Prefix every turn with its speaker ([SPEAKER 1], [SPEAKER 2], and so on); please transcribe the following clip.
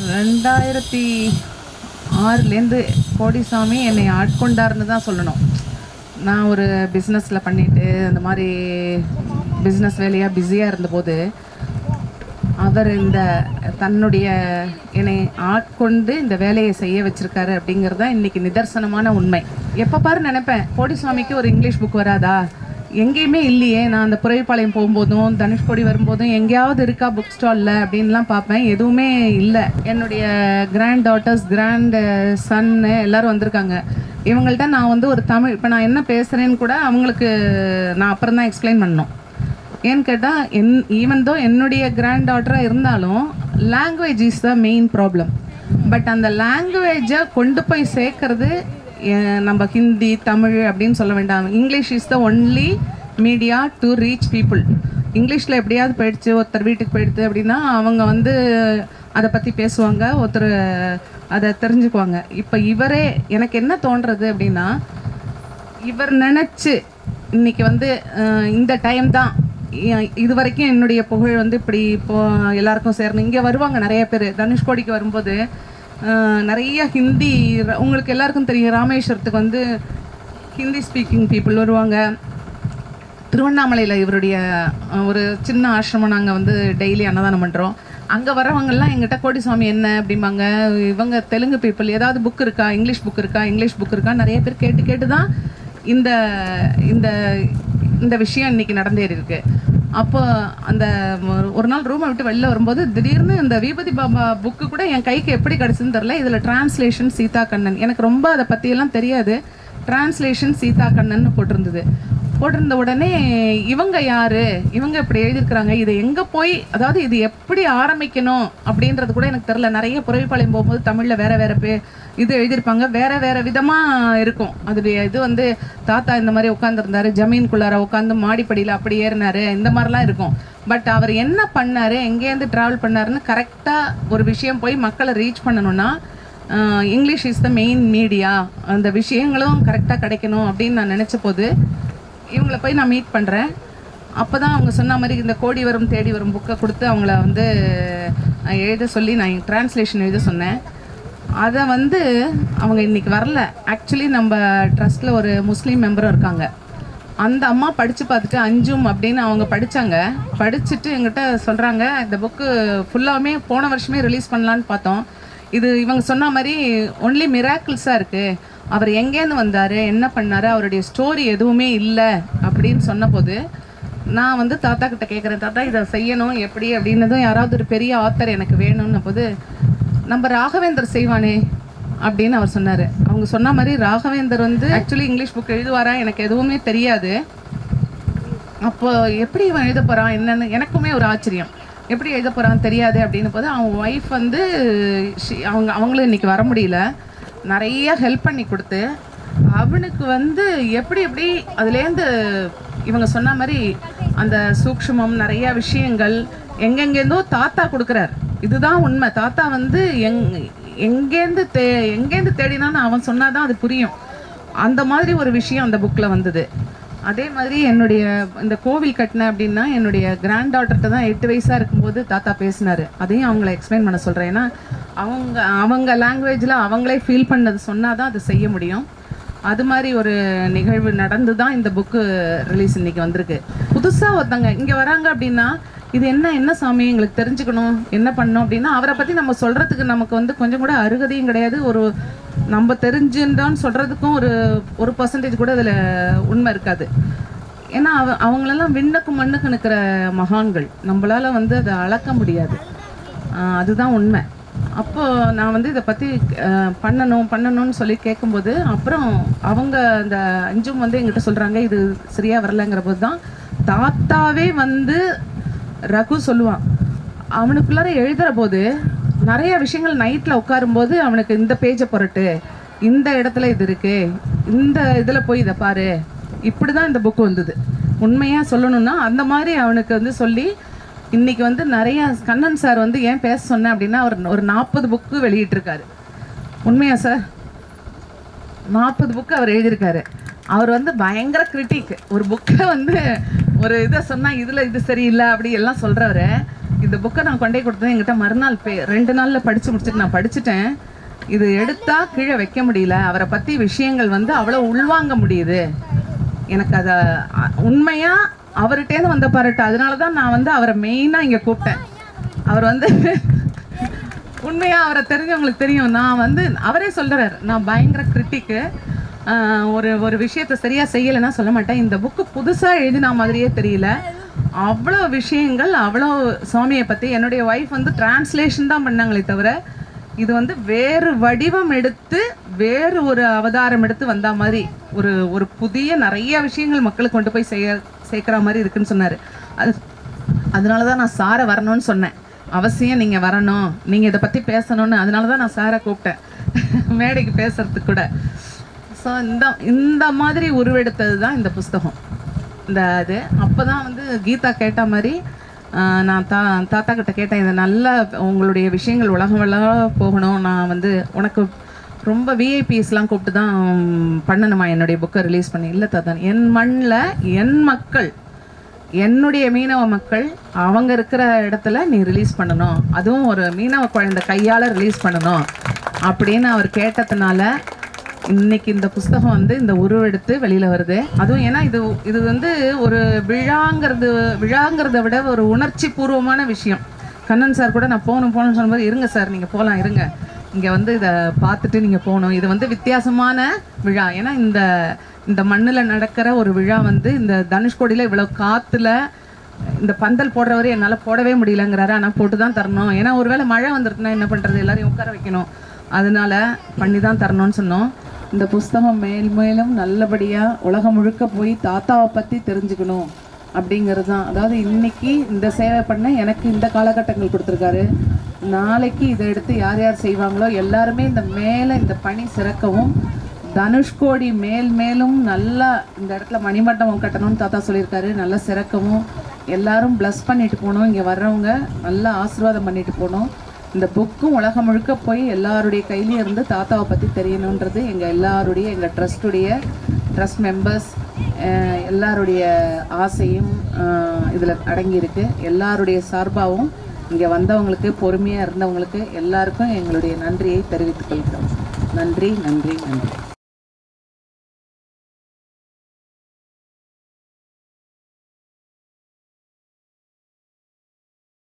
[SPEAKER 1] ரெண்டாயிரத்தி ஆறுலேருந்து கோடிசாமி என்னை ஆட்கொண்டார்னு தான் சொல்லணும் நான் ஒரு பிஸ்னஸில் பண்ணிட்டு அந்த மாதிரி பிஸ்னஸ் வேலையாக பிஸியாக இருந்தபோது அவர் இந்த தன்னுடைய என்னை ஆட்கொண்டு இந்த வேலையை செய்ய வச்சிருக்காரு அப்படிங்கிறது தான் இன்னைக்கு நிதர்சனமான உண்மை எப்போ பாரு நினைப்பேன் கோடிசுவாமிக்கு ஒரு இங்கிலீஷ் புக் வராதா எங்கேயுமே இல்லையே நான் அந்த புறைப்பாளையம் போகும்போதும் தனுஷ்கோடி வரும்போதும் எங்கேயாவது இருக்கா புக் ஸ்டாலில் அப்படின்லாம் பார்ப்பேன் எதுவுமே இல்லை என்னுடைய கிராண்ட் டாட்டர்ஸ் கிராண்ட் சன்னு எல்லாரும் வந்திருக்காங்க இவங்கள்ட்ட நான் வந்து ஒரு தமிழ் இப்போ நான் என்ன பேசுகிறேன்னு கூட அவங்களுக்கு நான் அப்புறம் தான் எக்ஸ்பிளைன் பண்ணணும் ஏன்னு கேட்டால் என் ஈவன் தோ என்னுடைய கிராண்ட் டாட்டராக இருந்தாலும் language is the main problem but அந்த லாங்குவேஜை கொண்டு போய் சேர்க்கறது அஹ், நம்ம ஹிந்தி தமிழ் அப்படின்னு சொல்ல வேண்டாம் English is the only media to reach people இங்கிலீஷில் எப்படியாவது போயிடுச்சு ஒருத்தர் வீட்டுக்கு போயிடுது அப்படின்னா அவங்க வந்து அதை பற்றி பேசுவாங்க ஒருத்தர் அதை தெரிஞ்சுக்குவாங்க இப்போ இவரே எனக்கு என்ன தோன்றது அப்படின்னா இவர் நினைச்சு இன்னைக்கு வந்து அஹ், இந்த டைம் தான் இ- இது வரைக்கும் என்னுடைய புகழ் வந்து இப்படி இப்போ எல்லாருக்கும் சேரணும் இங்கே வருவாங்க நிறைய பேர் தனுஷ்கோடிக்கு வரும்போது அஹ், நிறைய ஹிந்தி ர- உங்களுக்கு எல்லாருக்கும் தெரியும் ராமேஸ்வரத்துக்கு வந்து ஹிந்தி ஸ்பீக்கிங் பீப்புள் வருவாங்க திருவண்ணாமலையில் இவருடைய அஹ், ஒரு சின்ன ஆசிரமம் நாங்கள் வந்து டெய்லி அன்னதானம் பண்ணுறோம் அங்கே வரவங்கெல்லாம் எங்கிட்ட கோடிசாமி என்ன அப்படிம்பாங்க இவங்க தெலுங்கு பீப்புள் ஏதாவது புக் இருக்கா இங்கிலீஷ் புக் இருக்கா இங்கிலீஷ் புக் இருக்கா நிறைய பேர் கேட்டு கேட்டு தான் இந்த இந்த இந்த விஷயம் இன்னைக்கு நடந்தேறி இருக்கு அப்போ அந்த ஒரு- ஒரு நாள் ரூமை விட்டு வெளில வரும்போது திடீர்னு இந்த விபதி பாபா புக்கு கூட என் கைக்கு எப்படி கிடச்சுன்னு தெரில இதில் டிரான்ஸ்லேஷன் சீதா கண்ணன் எனக்கு ரொம்ப அதை பற்றியெல்லாம் தெரியாது டிரான்ஸ்லேஷன் சீதா கண்ணன் போட்டிருந்தது போட்டிருந்த உடனே இவங்க யாரு இவங்க இப்படி எழுதியிருக்கிறாங்க இது எங்க போய் அதாவது இது எப்படி ஆரம்பிக்கணும் அப்படின்றது கூட எனக்கு தெரியல நிறைய புறவிப்பாளையம் போகும்போது தமிழ்ல வேற வேற பே இது எழுதியிருப்பாங்க வேற வேற விதமா இருக்கும் அதுடைய இது வந்து தாத்தா இந்த மாதிரி உட்காந்துருந்தாரு ஜமீன்குள்ளார உட்காந்து மாடிப்படியில் அப்படி ஏறினாரு இந்த மாதிரிலாம் இருக்கும் பட் அவர் என்ன பண்ணாரு எங்கேருந்து டிராவல் பண்ணாருன்னு கரெக்டாக ஒரு விஷயம் போய் மக்களை ரீச் பண்ணணும்னா ஆஹ், English is the main media அந்த விஷயங்களும் கரெக்டாக கிடைக்கணும் அப்படின்னு நான் நினச்ச போது இவங்கள போய் நான் மீட் பண்ணுறேன் அப்போ தான் அவங்க சொன்ன மாதிரி இந்த கோடி வரும் தேடி வரும் புக்கை கொடுத்து அவங்கள வந்து அஹ், எழுத சொல்லி நான் டிரான்ஸ்லேஷன் எழுத சொன்னேன் அதை வந்து அவங்க இன்னைக்கு வரல ஆக்சுவலி நம்ம ட்ரஸ்ட்டில் ஒரு முஸ்லீம் மெம்பரும் இருக்காங்க அந்த அம்மா படித்து பார்த்துட்டு அஞ்சும் அப்படின்னு அவங்க படித்தாங்க படிச்சுட்டு எங்கிட்ட சொல்கிறாங்க இந்த புக்கு ஃபுல்லாகவுமே போன வருஷமே ரிலீஸ் பண்ணலான்னு பார்த்தோம் இது இவங்க சொன்ன மாதிரி ஒன்லி மிராக்கிள்ஸாக இருக்குது அவர் எங்கேருந்து வந்தார் என்ன பண்ணார் அவருடைய ஸ்டோரி எதுவுமே இல்லை அப்படின்னு சொன்னபோது நான் வந்து தாத்தா கிட்ட கேட்குறேன் தாத்தா இதை செய்யணும் எப்படி அப்படின்னதும் யாராவது ஒரு பெரிய ஆத்தர் எனக்கு வேணும்ன போது நம்ம ராகவேந்தர் செய்வானே அப்படின்னு அவர் சொன்னார் அவங்க சொன்ன மாதிரி ராகவேந்தர் வந்து ஆக்சுவலி இங்கிலீஷ் புக் எழுதுவாரா எனக்கு எதுவுமே தெரியாது அப்போ எப்படி இவன் எழுத போறான் என்னன்னு எனக்குமே ஒரு ஆச்சரியம் எப்படி எழுத போறான்னு தெரியாது அப்படின்னு போது அவன் ஒய்ஃப் வந்து she- அவங்க அவங்களும் இன்னைக்கு வர முடியல நிறைய ஹெல்ப் பண்ணி கொடுத்து அவனுக்கு வந்து எப்படி எப்படி அதுலேருந்து இவங்க சொன்ன மாதிரி அந்த சூக்ஷ்மம் நிறைய விஷயங்கள் எங்கெங்கேருந்தோ தாத்தா கொடுக்குறார் இதுதான் உண்மை தாத்தா வந்து எங் எங்கேருந்து தே எங்கேருந்து தேடினான்னு அவன் சொன்னாதான் அது புரியும் அந்த மாதிரி ஒரு விஷயம் அந்த புக்கில் வந்தது அதே மாதிரி என்னுடைய இந்த கோவில் கட்டினேன் அப்படின்னா என்னுடைய கிராண்ட் டாட்டர்கிட்ட தான் எட்டு வயசாக இருக்கும்போது தாத்தா பேசினாரு அதையும் அவங்கள எக்ஸ்பிளைன் பண்ண சொல்கிறேன் ஏன்னா அவங்க அவங்க லாங்குவேஜில் அவங்களே ஃபீல் பண்ணது சொன்னால் தான் அதை செய்ய முடியும் அது மாதிரி ஒரு நிகழ்வு நடந்து தான் இந்த புக்கு ரிலீஸ் இன்னைக்கு வந்திருக்கு புதுசாக ஒருத்தங்க இங்கே வராங்க அப்படின்னா இது என்ன என்ன சாமி எங்களுக்கு தெரிஞ்சுக்கணும் என்ன பண்ணணும் அப்படின்னா அவரை பற்றி நம்ம சொல்கிறதுக்கு நமக்கு வந்து கொஞ்சம் கூட அருகதையும் கிடையாது ஒரு நம்ம தெரிஞ்சுட்டோன்னு சொல்கிறதுக்கும் ஒரு ஒரு பர்சன்டேஜ் கூட அதில் உண்மை இருக்காது ஏன்னா அவ அவங்களெல்லாம் விண்ணுக்கு மண்ணுக்கு நிற்கிற மகான்கள் நம்மளால வந்து அதை அளக்க முடியாது ஆஹ் அதுதான் உண்மை அப்போ நான் வந்து இதை பற்றி பண்ணணும் பண்ணணும்னு சொல்லி கேட்கும்போது அப்புறம் அவங்க அந்த அஞ்சும் வந்து எங்கிட்ட சொல்கிறாங்க இது சரியா வரலங்கிற போது தான் தாத்தாவே வந்து ரகு சொல்லுவான் அவனுக்குள்ளார எழுதுற போது நிறைய விஷயங்கள் நைட்டில் உட்காரும்போது அவனுக்கு இந்த பேஜை புரட்டு இந்த இடத்துல இது இருக்கு இந்த இதில் போய் இதை பாரு இப்படி தான் இந்த புக்கு வந்தது உண்மையாக சொல்லணும்னா அந்த மாதிரி அவனுக்கு வந்து சொல்லி இன்னைக்கு வந்து நிறைய கண்ணன் சார் வந்து ஏன் பேச சொன்னேன் அப்படின்னா அவர் ஒரு நாற்பது புக்கு வெளியிட்டிருக்காரு உண்மையா சார் நாற்பது புக்கு அவர் எழுதியிருக்காரு அவர் வந்து பயங்கர கிரிட்டிக் ஒரு புக்கை வந்து ஒரு இதை சொன்னால் இதில் இது சரியில்லை அப்படி எல்லாம் சொல்கிறவரு இது இந்த புக்கை நான் கொண்டே கொடுத்தேன் என்கிட்ட மறுநாள் பே ரெண்டு நாளில் படித்து முடிச்சுட்டு நான் படிச்சுட்டேன் இது எடுத்தா கீழே வைக்க முடியல அவரை பற்றி விஷயங்கள் வந்து அவ்வளோ உள்வாங்க முடியுது எனக்கு அதை உண்மையாக அவர்கிட்டேருந்து வந்த பாராட்டு அதனால தான் நான் வந்து அவரை மெயினாக இங்கே கூப்பிட்டேன் அவர் வந்து உண்மையாக அவரை தெரிஞ்சவங்களுக்கு தெரியும் நான் வந்து அவரே சொல்கிறார் நான் பயங்கர கிரிட்டிக்கு ஒரு ஒரு விஷயத்தை சரியாக செய்யலைன்னா சொல்ல மாட்டேன் இந்த புக்கு புதுசாக எழுதின மாதிரியே தெரியல அவ்வளோ விஷயங்கள் அவ்வளோ சுவாமியை பற்றி என்னுடைய ஒய்ஃப் வந்து டிரான்ஸ்லேஷன் தான் பண்ணாங்களே தவிர இது வந்து வேறு வடிவம் எடுத்து வேறு ஒரு அவதாரம் எடுத்து வந்த மாதிரி ஒரு ஒரு புதிய நிறைய விஷயங்கள் மக்களுக்கு கொண்டு போய் செய்ய சேர்க்குற மாதிரி இருக்குன்னு சொன்னார் அது அதனால தான் நான் சாரை வரணும்னு சொன்னேன் அவசியம் நீங்கள் வரணும் நீங்கள் இதை பற்றி பேசணும்னு அதனால தான் நான் சாரை கூப்பிட்டேன் மேடைக்கு பேசுறதுக்கு கூட ஸோ இந்த இந்த மாதிரி உருவெடுத்தது தான் இந்த புஸ்தகம் இந்த இது அப்போ தான் வந்து கீதா கேட்ட மாதிரி ஆஹ், நான் தா தாத்தா கிட்ட கேட்டேன் இது நல்லா உங்களுடைய விஷயங்கள் உலகம் எல்லாம் போகணும் நான் வந்து உனக்கு ரொம்ப விஐபிஸ்லாம் கூப்பிட்டு தான் பண்ணணுமா என்னுடைய புக்கை ரிலீஸ் பண்ணி இல்லை தாத்தா என் மண்ணில் என் மக்கள் என்னுடைய மீனவ மக்கள் அவங்க இருக்கிற இடத்துல நீ ரிலீஸ் பண்ணணும் அதுவும் ஒரு மீனவ குழந்தை கையால் ரிலீஸ் பண்ணணும் அப்படின்னு அவர் கேட்டதுனால இன்னைக்கு இந்த புஸ்தகம் வந்து இந்த உருவெடுத்து வெளியில வருது அதுவும் ஏன்னா இது இது வந்து ஒரு விழாங்கிறது விழாங்கிறத விட ஒரு உணர்ச்சி பூர்வமான விஷயம் கண்ணன் சார் கூட நான் போகணும் போகணும்னு சொல்லும்போது இருங்க சார் நீங்கள் போகலாம் இருங்க இங்கே வந்து இதை பார்த்துட்டு நீங்கள் போகணும் இது வந்து வித்தியாசமான விழா ஏன்னா இந்த இந்த மண்ணில் நடக்கிற ஒரு விழா வந்து இந்த தனுஷ்கோடியில் இவ்வளோ காற்றுல இந்த பந்தல் போடுறவரை என்னால் போடவே முடியலங்கிறாரு ஆனால் போட்டு தான் தரணும் ஏன்னா ஒருவேளை மழை வந்துருக்குன்னா என்ன பண்ணுறது எல்லாரையும் உட்கார வைக்கணும் அதனால பண்ணி தான் தரணும்னு சொன்னோம் இந்த புஸ்தகம் மேல் மேலும் நல்லபடியாக உலகம் முழுக்க போய் தாத்தாவை பற்றி தெரிஞ்சுக்கணும் அப்படிங்கிறது தான் அதாவது இன்னைக்கு இந்த சேவை பண்ண எனக்கு இந்த காலகட்டங்கள் கொடுத்துருக்காரு நாளைக்கு இதை எடுத்து யார் யார் செய்வாங்களோ எல்லாருமே இந்த மேலே இந்த பணி சிறக்கவும் தனுஷ்கோடி மேல் மேலும் நல்லா இந்த இடத்துல மணிமண்டபம் கட்டணும்னு தாத்தா சொல்லியிருக்காரு நல்லா சிறக்கவும் எல்லாரும் ப்ளஸ் பண்ணிட்டு போகணும் இங்கே வர்றவங்க நல்லா ஆசீர்வாதம் பண்ணிட்டு போகணும் இந்த புக்கும் உலகம் முழுக்க போய் எல்லாருடைய கையிலையும் இருந்து தாத்தாவை பற்றி தெரியணுன்றது எங்கள் எல்லாருடைய எங்கள் ட்ரஸ்ட்டுடைய ட்ரஸ்ட் மெம்பர்ஸ் எல்லாருடைய ஆசையும் இதில் அடங்கியிருக்கு எல்லாருடைய சார்பாகவும் இங்கே வந்தவங்களுக்கு பொறுமையாக இருந்தவங்களுக்கு எல்லாருக்கும் எங்களுடைய நன்றியை தெரிவித்துக் கொள்கிறோம் நன்றி நன்றி நன்றி